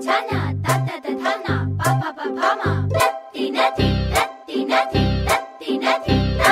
Tana, tata tatana, papa papama. Tatti natti, tatti natti, tatti natti, ta.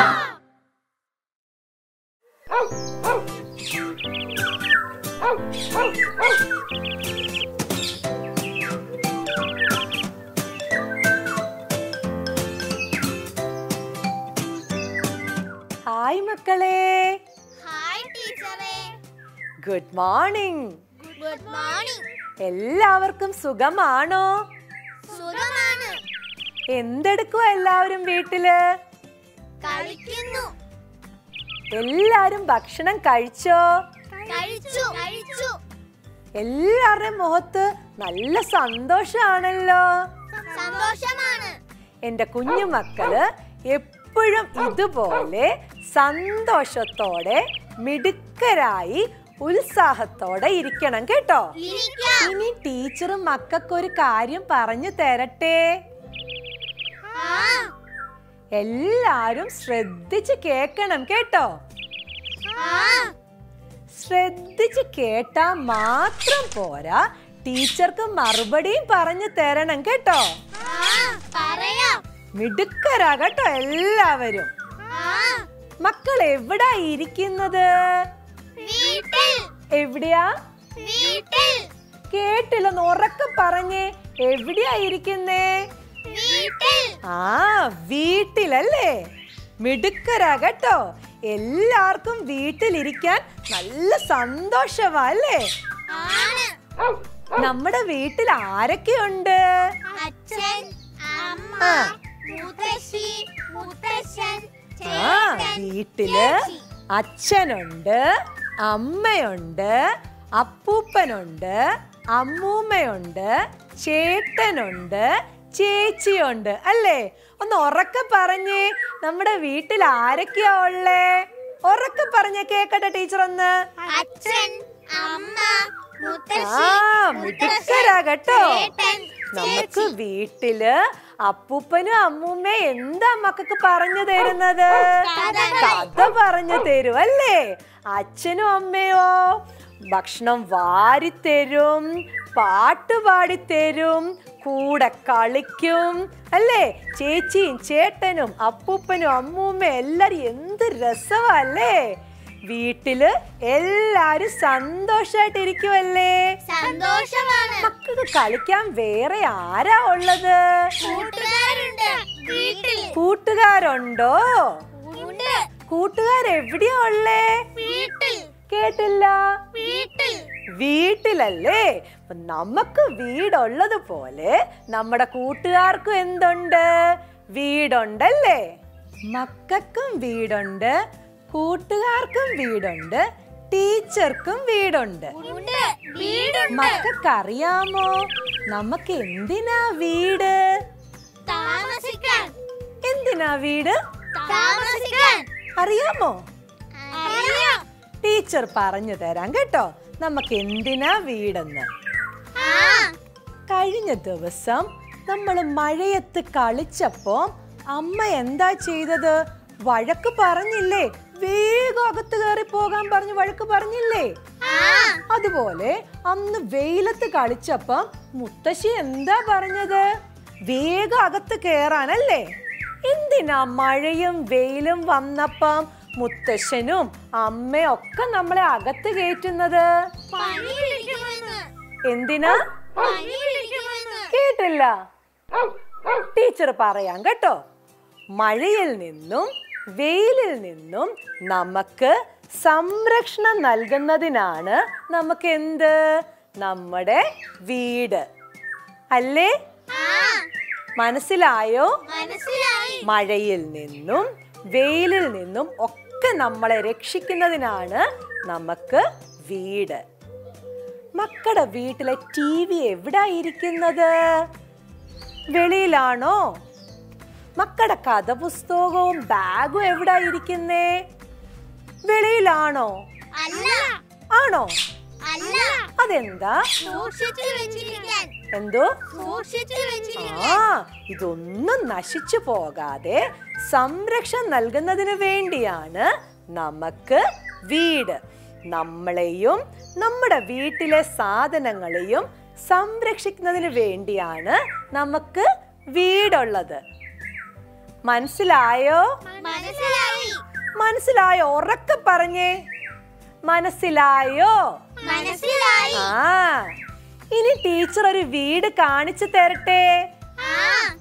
Hi മക്കളെ hi ടീച്ചറേ good morning good morning എല്ലാവർക്കും സുഖമാണോ സുഖമാണ് എന്തെടുക്കുക എല്ലാവരും വീട്ടില് കളിക്കുന്നു എല്ലാരും ഭക്ഷണം കഴിച്ചോ കഴിച്ചു കഴിച്ചു എല്ലാവരുടെയും മുഖത്ത് നല്ല സന്തോഷാണല്ലോ സന്തോഷമാണ് എന്റെ കുഞ്ഞു മക്കള് എപ്പോഴും ഇതുപോലെ സന്തോഷത്തോടെ മിടുക്കരായി ഉത്സാഹത്തോടെ ഇരിക്കണം കേട്ടോ ഇരിക്കാം ഇനി ടീച്ചറും മക്കൾക്കൊരു കാര്യം പറഞ്ഞു തരട്ടെ ആ എല്ലാരും ശ്രദ്ധിച്ച് കേക്കണം കേട്ടോ ആ ശ്രദ്ധിച്ച് കേട്ടാ മാത്രം പോരാ ടീച്ചർക്ക് മറുപടിയും പറഞ്ഞു തരണം കേട്ടോ ആ പറയാം മിടുക്കരാ കേട്ടോ എല്ലാവരും ആ മക്കൾ എവിടാ ഇരിക്കുന്നത് വീട്ടിൽ എവിടെയാ വീട്ടിൽ കേട്ടില്ലെന്ന് ഉറക്കെ പറഞ്ഞേ എവിടെയാ ഇരിക്കുന്നേ വീട്ടിൽ ആ വീട്ടിലല്ലേ മിടുക്കരാ കേട്ടോ എല്ലാവർക്കും വീട്ടിലിരിക്കാൻ നല്ല സന്തോഷമാ അല്ലേ ആണ് നമ്മുടെ വീട്ടിൽ ആരൊക്കെയുണ്ട് അച്ഛൻ അമ്മ ആ. മുത്തശ്ശി മുത്തശ്ശൻ ആ ചേട്ടൻ വീട്ടില് ചേച്ചി. അച്ഛനുണ്ട് അമ്മയുണ്ട് അപ്പൂപ്പനുണ്ട് അമ്മൂമ്മയുണ്ട് ചേട്ടനുണ്ട് ചേച്ചിയുണ്ട് അല്ലേ ഒന്ന് ഉറക്കെ പറഞ്ഞേ നമ്മുടെ വീട്ടിൽ ആരൊക്കെയാ ഉള്ളേ ഉറക്കെ പറഞ്ഞേ കേക്കട്ടെ ടീച്ചർ ഒന്ന് അച്ഛൻ അമ്മ ആ മുത്തശ്ശി മിടുക്കരാ കേട്ടോ ചേട്ടൻ നമുക്ക് വീട്ടില് അപ്പൂപ്പനും അമ്മൂമ്മയും എന്താ മക്കൾക്ക് പറഞ്ഞു തരുന്നത് കഥകൾ. കഥ പറഞ്ഞു തരും അല്ലേ അച്ഛനും അമ്മയോ ഭക്ഷണം വാരിത്തരും പാട്ട് പാടിത്തരും കൂടെ കളിക്കും അല്ലേ ചേച്ചിയും ചേട്ടനും അപ്പൂപ്പനും അമ്മൂമ്മയും എല്ലാരും എന്ത് രസമല്ലേ വീട്ടില് എല്ലാരും സന്തോഷായിട്ടിരിക്കുവല്ലേ സന്തോഷമാണ് മക്കൾക്ക് കളിക്കാൻ വേറെ ആരാ ഉള്ളത് കൂട്ടുകാരുണ്ട് വീട്ടിൽ കൂട്ടുകാരുണ്ടോ ഉണ്ട് കൂട്ടുകാരെവിടെയാ ഉള്ളേ വീട്ടിൽ കേട്ടില്ല വീട്ടിൽ വീട്ടിലല്ലേ അപ്പൊ നമുക്ക് വീടുള്ളത് പോലെ നമ്മുടെ കൂട്ടുകാർക്കും എന്തുണ്ട് വീടുണ്ടല്ലേ മക്കൾക്കും വീടുണ്ട് കൂട്ടുകാർക്കും വീടുണ്ട് ടീച്ചർക്കും വീടുണ്ട് ഉണ്ട് വീടുണ്ട് മക്കൾക്കറിയാമോ നമുക്ക് എന്തിനാ വീട് താമസിക്കാൻ എന്തിനാ വീട് താമസിക്കാൻ അറിയാമോ അറിയാം ടീച്ചർ പറഞ്ഞു തരാം കേട്ടോ നമുക്ക് എന്തിനാ വീടെന്ന് ആ കഴിഞ്ഞ ദിവസം നമ്മൾ മഴയത്ത് കളിച്ചപ്പോ അമ്മ എന്താ ചെയ്തത് വഴക്ക് പറഞ്ഞില്ലേ വേഗം അകത്ത് കയറി പോകാൻ പറഞ്ഞു വഴക്ക് പറഞ്ഞില്ലേ ആ അതുപോലെ അന്ന് വെയിലത്ത് കളിച്ചപ്പം മുത്തശ്ശി എന്താ പറഞ്ഞത് വേഗം അകത്ത് കേറാനല്ലേ എന്തിനാ മഴയും വെയിലും വന്നപ്പം മുത്തശ്ശനും അമ്മയും ഒക്കെ നമ്മളെ അകത്ത് കയറ്റുന്നത് പനി പിടിക്കുമെന്ന് എന്തിനാ പനി പിടിക്കുമെന്ന് കേട്ടില്ല ടീച്ചർ പറയാം കേട്ടോ മഴയിൽ നിന്നും വെയിലിൽ നിന്നും നമുക്ക് സംരക്ഷണം നൽകുന്നതിനാണ് നമുക്ക് എന്ത് നമ്മുടെ വീട് അല്ലേ ആ മനസ്സിലായോ മനസ്സിലായി മഴയിൽ നിന്നും വെയിലിൽ നിന്നും ഒക്കെ നമ്മളെ രക്ഷിക്കുന്നതിനാണ് നമുക്ക് വീട് മക്കളുടെ വീട്ടിലെ ടി വി എവിടാ ഇരിക്കുന്നത് വെളിയിലാണോ മക്കളുടെ കഥപുസ്തകവും ബാഗും എവിടാ ഇരിക്കുന്നേ വെളിയിലാണോ അല്ല ആണോ അല്ല അതെന്താ സൂക്ഷിച്ചു വെച്ചിരിക്കാൻ എന്തോ സൂക്ഷിച്ചു വെച്ചിരിക്കാൻ ആ ഇതൊന്നും നശിച്ചു പോകാതെ സംരക്ഷണം നൽകുന്നതിന് വേണ്ടിയാണ് നമുക്ക് വീട് നമ്മളെയും നമ്മുടെ വീട്ടിലെ സാധനങ്ങളെയും സംരക്ഷിക്കുന്നതിന് വേണ്ടിയാണ് നമുക്ക് വീടുള്ളത് മനസ്സിലായോ മനസ്സിലായി മനസ്സിലായോ ഉറക്കെ പറഞ്ഞേ മനസ്സിലായോ മനസ്സിലായി ആ ഇനി ടീച്ചർ ഒരു വീട് കാണിച്ചു തരട്ടെ ആ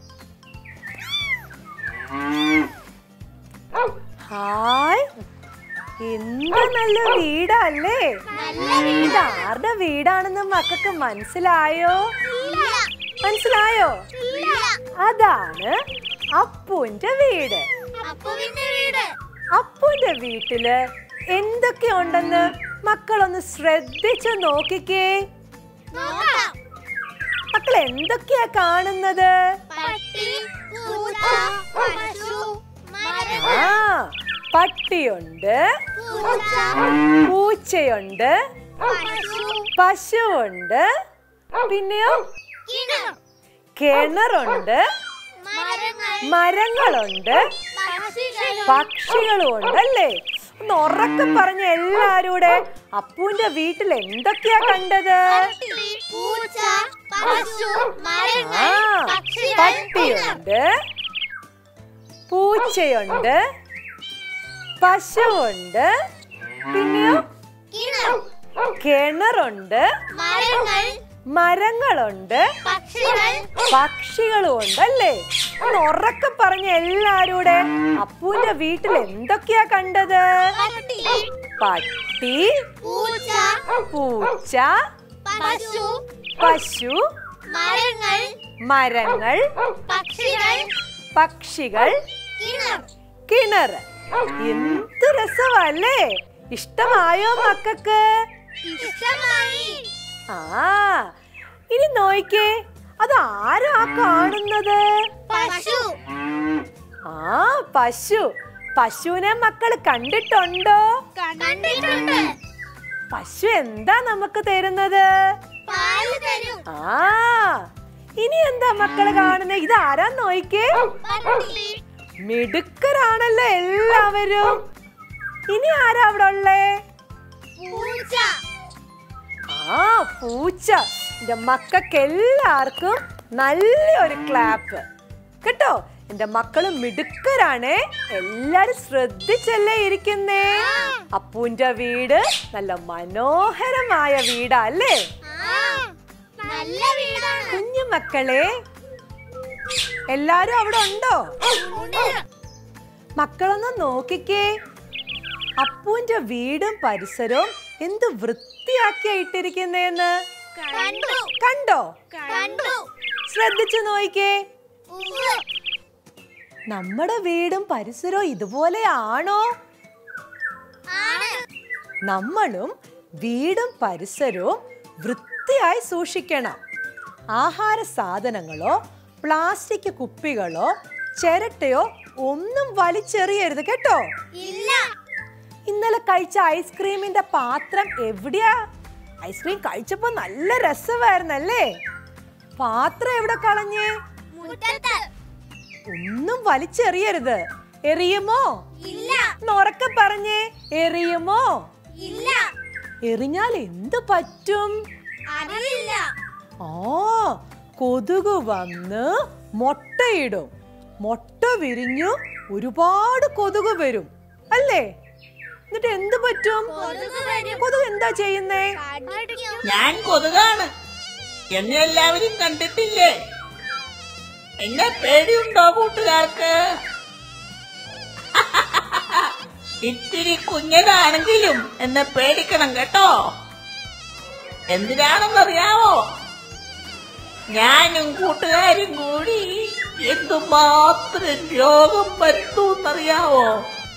ഹായ് എന്ത് നല്ല വീടല്ലേ നല്ല ഇത് ആരുടെ വീടാണെന്ന് മക്കൾക്ക് മനസ്സിലായോ ഇല്ല മനസ്സിലായോ ഇല്ല അതാണ് അപ്പുവിന്റെ വീട് അപ്പുവിന്റെ വീട് അപ്പുവിന്റെ വീട്ടില് എന്തൊക്കെയുണ്ടെന്ന് മക്കളൊന്ന് ശ്രദ്ധിച്ചു നോക്കിക്കേ നോക്കാം മക്കൾ എന്തൊക്കെയാ കാണുന്നത് പട്ടി പൂച്ച പശു മരം ആ പട്ടിയുണ്ട് പൂച്ച പൂച്ചയുണ്ട് പശു പശുവുണ്ട് പിന്നെയോ കിണർ കിണറുണ്ട് മരങ്ങൾ മരങ്ങളുണ്ട് പക്ഷികൾ പക്ഷികളും ഉണ്ടല്ലേ ഒന്ന് ഉറക്കെ പറഞ്ഞ എല്ലാരൂടെ അപ്പുവിന്റെ വീട്ടിൽ എന്തൊക്കെയാ കണ്ടത് പട്ടി പൂച്ച പശു മരങ്ങൾ ആ പക്ഷികൾ പട്ടിയുണ്ട് പൂച്ചയുണ്ട് പശുവുണ്ട് പിന്നെയോ കിണർ കിണറുണ്ട് മരങ്ങൾ മരങ്ങളുണ്ട് പക്ഷികൾ പക്ഷികളും ഉണ്ടല്ലേ ഒന്ന് ഉറക്കെ പറഞ്ഞ എല്ലാരൂടെ അപ്പുവിന്റെ വീട്ടിൽ എന്തൊക്കെയാ കണ്ടത് പട്ടി പട്ടി പൂച്ച പൂച്ച പശു പശു മരങ്ങൾ മരങ്ങൾ പക്ഷികൾ പക്ഷികൾ കിണർ കിണർ എന്ത് രസമല്ലേ ഇഷ്ടമായോ മക്കൾക്ക് ഇഷ്ടമായി ആ ഇനി നോയിക്കേ അത് ആരാ കാണുന്നത് പശു ആ പശു പശുവിനെ മക്കൾ കണ്ടിട്ടുണ്ടോ കണ്ടിട്ടുണ്ട് പശു എന്താ നമുക്ക് തരുന്നത് പാല് തരും ആ ഇനി എന്താ മക്കള് കാണുന്നത് ഇത് ആരാ നോയിക്കേ പട്ടി മിടുക്കരാണല്ലോ എല്ലാവരും ഇനി ആരാ അവിടെ ഉള്ളേ പൂച്ച ആ പൂച്ച എന്റെ മക്കൾക്ക് എല്ലാവർക്കും നല്ലൊരു ക്ലാപ്പ് കേട്ടോ എന്റെ മക്കള് മിടുക്കരാണേ എല്ലാരും ശ്രദ്ധിച്ചല്ലേ ഇരിക്കുന്നേ അപ്പൂന്റെ വീട് നല്ല മനോഹരമായ വീടാ അല്ലേ ആ നല്ല വീടാണ് കുഞ്ഞു മക്കളെ എല്ലാരും അവിടെ ഉണ്ടോ ഉണ്ട്. മക്കളൊന്ന് നോക്കിക്കേ അപ്പൂന്റെ വീടും പരിസരവും എന്ത് വൃത്തിയാക്കിയാ ഇട്ടിരിക്കുന്നേന്ന് കണ്ടു കണ്ടോ കണ്ടു ശ്രദ്ധിച്ചു നോക്കിക്കേ ഉവ്വ്. നമ്മുടെ വീടും പരിസരവും ഇതുപോലെയാണോ ആണ് നമ്മളും വീടും പരിസരവും വൃത്തിയായി സൂക്ഷിക്കണം ആഹാര സാധനങ്ങളോ പ്ലാസ്റ്റിക് കുപ്പികളോ ചിരട്ടയോ ഒന്നും വലിച്ചെറിയരുത് കേട്ടോ ഇല്ല ഇന്നലെ കഴിച്ച ഐസ്ക്രീമിന്റെ പാത്രം എവിടെയാ ഐസ്ക്രീം കഴിച്ചപ്പോ നല്ല രസമായിരുന്നല്ലേ പാത്രം എവിടെ കളഞ്ഞേ മുറ്റത്ത് ഒന്നും വലിച്ചെറിയരുത് എറിയുമോ ഇല്ല ഉറക്കെ പറഞ്ഞേ എറിയുമോ ഇല്ല എറിഞ്ഞാൽ എന്ത് പറ്റും അറിയില്ല ആ കൊതുക് വന്ന് മുട്ടയിടും മുട്ട വിരിഞ്ഞു ഒരുപാട് കൊതുക് വരും അല്ലേ എന്നിട്ട് എന്ത് പറ്റും കൊതുക് വരും കൊതുക് എന്താ ചെയ്യുന്നേ കടിക്കും ഞാൻ കൊതുകാണ് എന്നെ എല്ലാവരും കണ്ടിട്ടില്ലേ എന്നെ പേടിയുണ്ടോ കൂട്ടുകാർക്ക് ഇത്തിരി കുഞ്ഞതാണെങ്കിലും എന്നെ പേടിക്കണം കേട്ടോ എന്തിനാണെന്നറിയാവോ ഞാനും കൂട്ടുകാരും കൂടി എന്തുമാത്രം രോഗം വരുത്തൂന്നറിയാവോ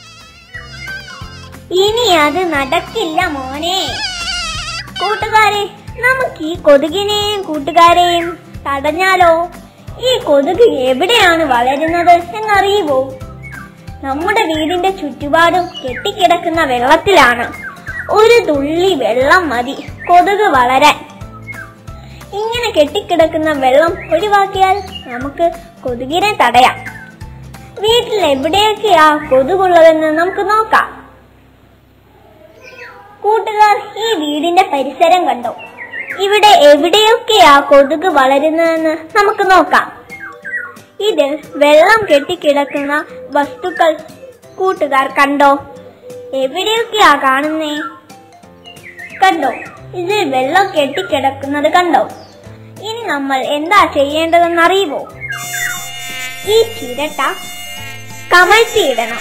ഇനി അത് നടക്കില്ല മോനെ കൂട്ടുകാരെ നമുക്ക് ഈ കൊതുകിനെയും കൂട്ടുകാരെയും തടഞ്ഞാലോ ഈ കൊതുക് എവിടെയാണ് വളരുന്നത് എന്നറിയുമോ നമ്മുടെ വീടിന്റെ ചുറ്റുപാടും കെട്ടിക്കിടക്കുന്ന വെള്ളത്തിലാണ് ഒരു തുള്ളി വെള്ളം മതി കൊതുക് വളരാൻ ഇങ്ങനെ കെട്ടിക്കിടക്കുന്ന വെള്ളം ഒഴിവാക്കിയാൽ നമുക്ക് കൊതുകിനെ തടയാം വീട്ടിൽ എവിടെയൊക്കെയാ കൊതുകുള്ളതെന്ന് നമുക്ക് നോക്കാം കൂട്ടുകാർ ഈ വീടിന്റെ പരിസരം കണ്ടോ ഇവിടെ എവിടെയൊക്കെയാ കൊതുക് വളരുന്നതെന്ന് നമുക്ക് നോക്കാം ഇതിൽ വെള്ളം കെട്ടിക്കിടക്കുന്ന വസ്തുക്കൾ കൂട്ടുകാർ കണ്ടോ എവിടെയൊക്കെയാ കാണുന്നേ കണ്ടോ ഇതിൽ വെള്ളം കെട്ടിക്കിടക്കുന്നത് കണ്ടോ ഇനി നമ്മൾ എന്താ ചെയ്യേണ്ടതെന്ന് അറിയുമോ ഈ ചിരട്ട കമഴ്ത്തിയിടണം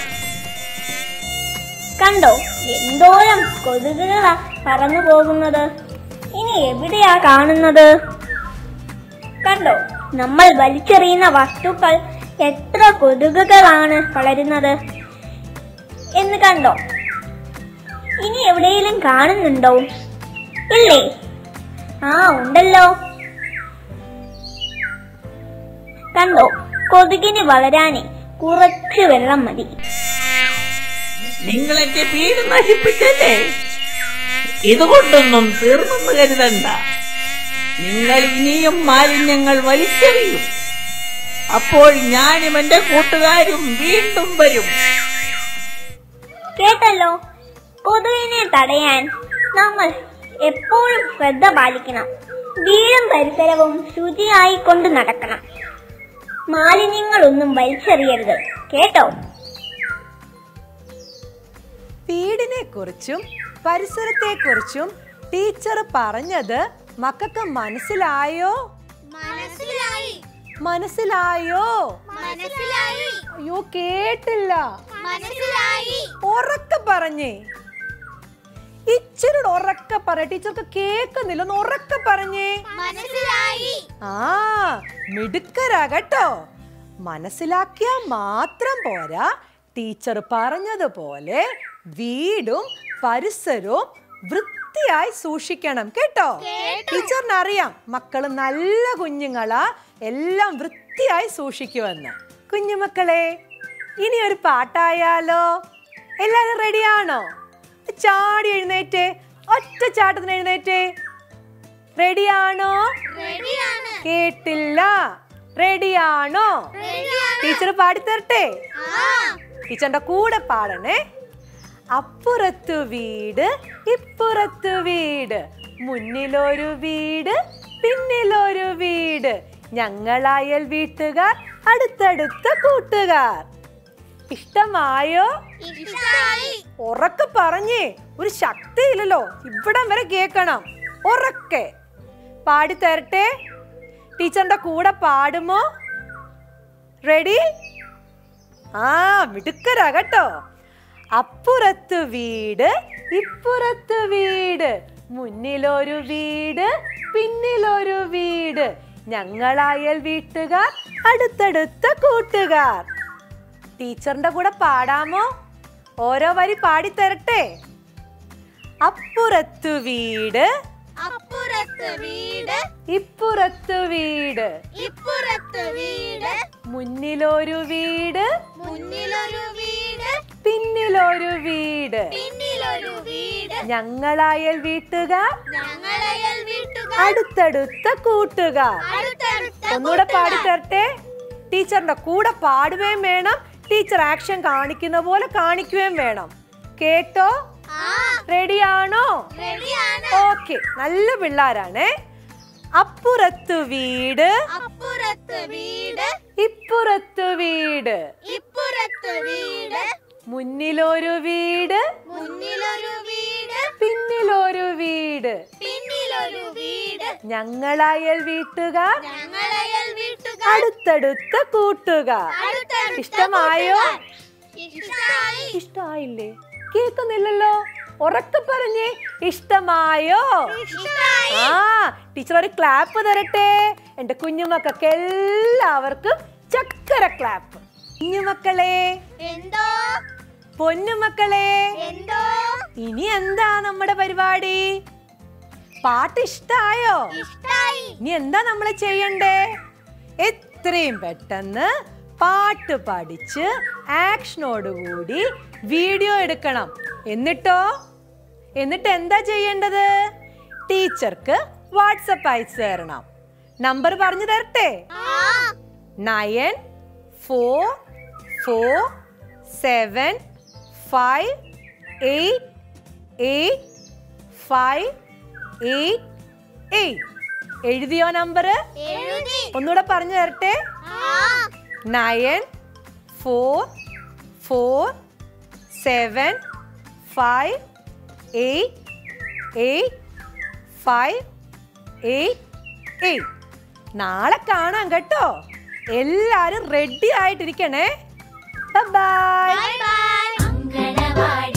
കണ്ടോ എന്തോരം കൊതുകുകളാ പറന്നു പോകുന്നത് ഇനി എവിടെയാ കാണുന്നത് കണ്ടോ നമ്മൾ വലിച്ചെറിയുന്ന വസ്തുക്കൾ എത്ര കൊതുകുകളാണ് വളരുന്നത് എന്ന് കണ്ടോ ഇനി എവിടെയെങ്കിലും കാണുന്നുണ്ടോ ഇല്ലേ ആ ഉണ്ടല്ലോ കണ്ടോ കൊതുകിന് വളരാനേ കുറച്ച് വെള്ളം മതി നിങ്ങൾ എന്റെ വീട് നശിപ്പിച്ചല്ലേ ഇതുകൊണ്ടൊന്നും തീർന്നെന്ന് കരുതണ്ട നിങ്ങൾ ഇനിയും മാലിന്യങ്ങൾ വലിച്ചെറിയും അപ്പോൾ ഞാനും എന്റെ കൂട്ടുകാരും വീണ്ടും വരും കേട്ടല്ലോ കൊതുകിനെ തടയാൻ നമ്മൾ എപ്പോഴും ശ്രദ്ധ പാലിക്കണം വീടും പരിസരവും ശുചിയായി കൊണ്ട് നടക്കണം മാലിന്യങ്ങളൊന്നും വലിച്ചെറിയരുത് കേട്ടോ വീടിനെ കുറിച്ചും പരിസരത്തെ കുറിച്ചും ടീച്ചർ പറഞ്ഞത് മക്കൾക്ക് മനസ്സിലായോ മനസ്സിലായി മനസ്സിലായോ മനസ്സിലായി അയ്യോ കേട്ടില്ല മനസ്സിലായി ഉറക്കെ പറഞ്ഞേ ഇച്ചിരി ഉറക്കെ പറ ടീച്ചർക്ക് കേക്കുന്നില്ല ഒന്ന് ഉറക്കെ പറഞ്ഞേ മനസ്സിലായി ആ മിടുക്കരാ കേട്ടോ മനസ്സിലാക്കിയാ മാത്രം പോരാ ടീച്ചർ പറഞ്ഞതുപോലെ വീടും പരിസരവും വൃത്തിയായി സൂക്ഷിക്കണം കേട്ടോ ടീച്ചറിന് അറിയാം മക്കള് നല്ല കുഞ്ഞുങ്ങളാ എല്ലാം വൃത്തിയായി സൂക്ഷിക്കുമെന്ന് കുഞ്ഞുമക്കളെ ഇനി ഒരു പാട്ടായാലോ എല്ലാരും റെഡിയാണോ ചാടി എഴുന്നേറ്റേ ഒറ്റ ചാട്ടത്തിന് എഴുന്നേറ്റേ റെഡിയാണോ റെഡിയാണ് കേട്ടില്ല റെഡിയാണോ റെഡിയാണ് ടീച്ചർ പാടിത്തരട്ടെ ആ ടീച്ചറിന്റെ കൂടെ പാടണേ അപ്പുറത്തു വീട് ഇപ്പുറത്തു വീട് മുന്നിലൊരു വീട് പിന്നിലൊരു വീട് ഞങ്ങളായൽ വീട്ടുകാർ അടുത്തടുത്ത കൂട്ടുകാർ ഇഷ്ടമായോ ഇഷ്ടമായി ഉറക്കെ പറഞ്ഞേ ഒരു ശക്തിയില്ലല്ലോ ഇവിടം വരെ കേക്കണം ഉറക്കെ പാടിത്തരട്ടെ ടീച്ചറിന്റെ കൂടെ പാടുമോ റെഡി ആ മിടുക്കരാ കേട്ടോ അപ്പുറത്ത് വീട് ഇപ്പുറത്ത് വീട് മുന്നിലൊരു വീട് പിന്നിലൊരു വീട് ഞങ്ങളായൽ വീട്ടുകാർ അടുത്തടുത്ത കൂട്ടുകാർ ടീച്ചറിന്റെ കൂടെ പാടാമോ ഓരോ വരി പാടിത്തരട്ടെ അപ്പുറത്തു വീട് അപ്പുറത്ത് വീട് ഇപ്പുറത്തു വീട് ഇപ്പുറത്ത് വീട് മുന്നിലൊരു വീട് മുന്നിലൊരു വീട് പിന്നിലൊരു വീട് പിന്നിലൊരു വീട് ഞങ്ങളായൽ വീട്ടുകാർ ഞങ്ങളയൽ വീട്ടുകാർ അടുത്തടുത്ത കൂട്ടുകാർ അടുത്തടുത്ത ഒന്നുകൂടെ പാടിത്തരട്ടെ ടീച്ചറിന്റെ കൂടെ പാടുകയും വേണം ടീച്ചർ ആക്ഷൻ കാണിക്കുന്ന പോലെ കാണിക്കുകയും വേണം കേട്ടോ ആ റെഡിയാണോ റെഡിയാണ് ഓക്കെ നല്ല പിള്ളാരാണേ അപ്പുറത്തു വീട് അപ്പുറത്ത് വീട് ഇപ്പുറത്തു വീട് ഇപ്പുറത്ത് വീട് മുന്നിലൊരു വീട് മുന്നിലൊരു വീട് പിന്നിലൊരു വീട് പിന്നിലൊരു വീട് ഞങ്ങളായൽ വീട്ടുകാർ ഞങ്ങളയൽ വീട്ടുകാർ അടുത്തടുത്ത കൂട്ടുകാർ അടുത്തടുത്ത ഇഷ്ടമായോ കൂട്ടുകാർ. ഇഷ്ടമായി ഇഷ്ടായില്ലേ കേൾക്കുന്നില്ലല്ലോ ഉറക്കെ പറഞ്ഞേ ഇഷ്ടമായോ ഇഷ്ടമായി ആ ടീച്ചർ ഒരു ക്ലാപ്പ് തരട്ടെ എന്റെ കുഞ്ഞുമക്കൾക്ക് എല്ലാവർക്കും ചക്കര ക്ലാപ്പ് കുഞ്ഞുമക്കളെ എന്തോ പൊന്നുമക്കളെ എന്തോ ഇനി എന്താ നമ്മുടെ പരിപാടി പാട്ട് ഇഷ്ടായോ ഇഷ്ടായി ഇനി എന്താ നമ്മൾ ചെയ്യണ്ടേ എത്രയും പെട്ടെന്ന് പാട്ട് പഠിച്ച് ആക്ഷനോടുകൂടി വീഡിയോ എടുക്കണം എന്നിട്ടോ എന്നിട്ട് എന്താ ചെയ്യേണ്ടത് ടീച്ചർക്ക് വാട്സപ്പ് അയച്ചു തരണം നമ്പർ പറഞ്ഞു തരട്ടെ ആ nine four four seven five eight eight five eight eight എഴുതിയോ നമ്പർ എഴുതി ഒന്നുകൂടെ പറഞ്ഞു തരട്ടെ ആ nine four four seven five eight eight five eight eight നാളെ കാണാം കേട്ടോ എല്ലാരും റെഡി ആയിട്ടിരിക്കണേ ബൈ ബൈ ബൈ അങ്കണവാടി